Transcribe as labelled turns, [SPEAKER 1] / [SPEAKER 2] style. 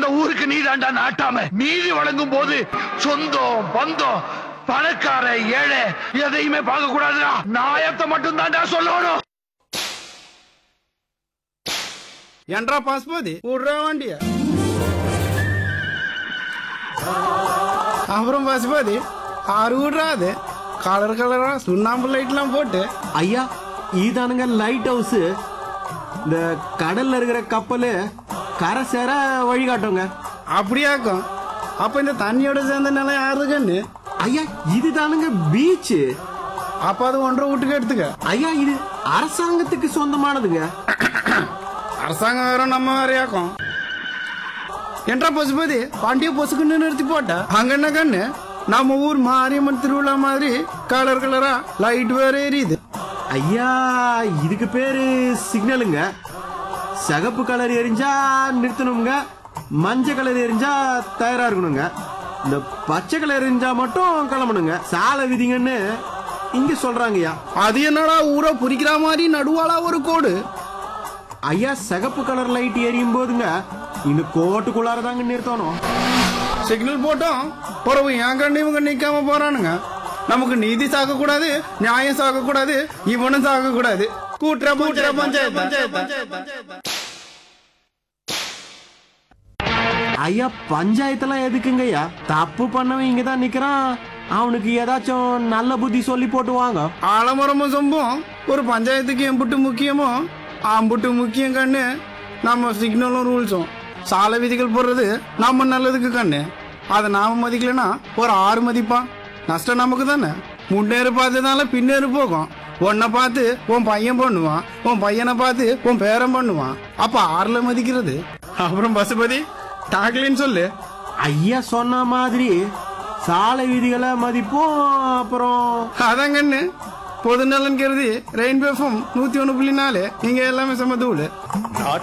[SPEAKER 1] அந்த ஊருக்கு நீ தாண்டா நாட்டாம நீதி வழங்கும் போது சொந்தம் பந்தம் பணக்கார ஏழை எதையுமே பார்க்க கூடாதுடா நாயத்தை மட்டும் தாண்டா சொல்லணும்
[SPEAKER 2] என்றா பாஸ்போதி விடுறா வண்டிய அப்புறம் பாஸ்போதி ஆறு விடுறா அது கலர் கலரா சுண்ணாம்பு லைட்லாம் போட்டு
[SPEAKER 3] ஐயா இதானுங்க லைட் ஹவுஸ் இந்த கடல்ல இருக்கிற கப்பல் கரை சேர வழிகாட்டுங்க
[SPEAKER 2] அப்படியாக்கும் அப்ப இந்த தண்ணியோட சேர்ந்த நிலம் யாருக்குன்னு
[SPEAKER 3] ஐயா இதுதானுங்க பீச்
[SPEAKER 2] அப்ப அது ஒன்றரை வீட்டுக்கு எடுத்துக்க
[SPEAKER 3] ஐயா இது அரசாங்கத்துக்கு சொந்தமானதுங்க
[SPEAKER 2] அரசாங்கம் வேற நம்ம வேறையாக்கும் என்றா பசுபதி பாண்டிய பொசுக்குன்னு நிறுத்தி போட்ட அங்க என்ன கண்ணு நம்ம ஊர் மாரியம்மன் திருவிழா மாதிரி கலர் கலரா லைட் வேற எரியுது
[SPEAKER 3] ஐயா இதுக்கு பேரு சிக்னலுங்க சிகப்பு கலர் எரிஞ்சா நிறுத்தணுங்க மஞ்சள் கலர் எரிஞ்சா தயாரா இருக்கணுங்க இந்த பச்சை கலர் எரிஞ்சா மட்டும் கிளம்பணுங்க சாலை விதிங்கன்னு இங்க சொல்றாங்கய்யா
[SPEAKER 2] அது என்னடா ஊரை புரிக்கிற மாதிரி நடுவாளா ஒரு கோடு
[SPEAKER 3] ஐயா சிகப்பு கலர் லைட் எரியும் போதுங்க இந்த கோட்டுக்குள்ளார தாங்க நிறுத்தணும்
[SPEAKER 2] சிக்னல் போட்டோம் பிறகு என் கண்ணு இவங்க நிக்காம போறானுங்க நமக்கு நீதி சாக்க கூடாது நியாயம் சாக்க கூடாது இவனும் சாக்க கூடாது கூட்டுற கூட்டுற பஞ்சாயத்து
[SPEAKER 3] ஐயா பஞ்சாயத்தெல்லாம் எதுக்குங்க ஐயா தப்பு பண்ணவன் இங்க தான் நிக்கிறான் அவனுக்கு ஏதாச்சும் நல்ல புத்தி சொல்லி போட்டு வாங்க
[SPEAKER 2] ஆலமரமும் சொம்பும் ஒரு பஞ்சாயத்துக்கு எம்புட்டு முக்கியமோ ஆம்புட்டு முக்கியம் கண்ணு நம்ம சிக்னலும் ரூல்ஸும் சாலை விதிகள் போடுறது நம்ம நல்லதுக்கு கண்ணு அதை நாம மதிக்கலனா ஒரு ஆறு மதிப்பான் நஷ்டம் நமக்கு தானே முன்னேறு பார்த்ததுனால பின்னேறு போகும் உன்னை பார்த்து உன் பையன் பண்ணுவான் உன் பையனை பார்த்து உன் பேரன் பண்ணுவான் அப்ப ஆறுல மதிக்கிறது அப்புறம் பசுபதி டாக்லின்னு சொல்லு
[SPEAKER 3] ஐயா சொன்ன மாதிரி சாலை விதிகளை மதிப்போம் அப்புறம்
[SPEAKER 2] அதான் கண்ணு பொது நலன் கருதி ரெயின்பே ஃபம் நூத்தி ஒண்ணு புள்ளி நாலு நீங்க எல்லாமே சம தூள்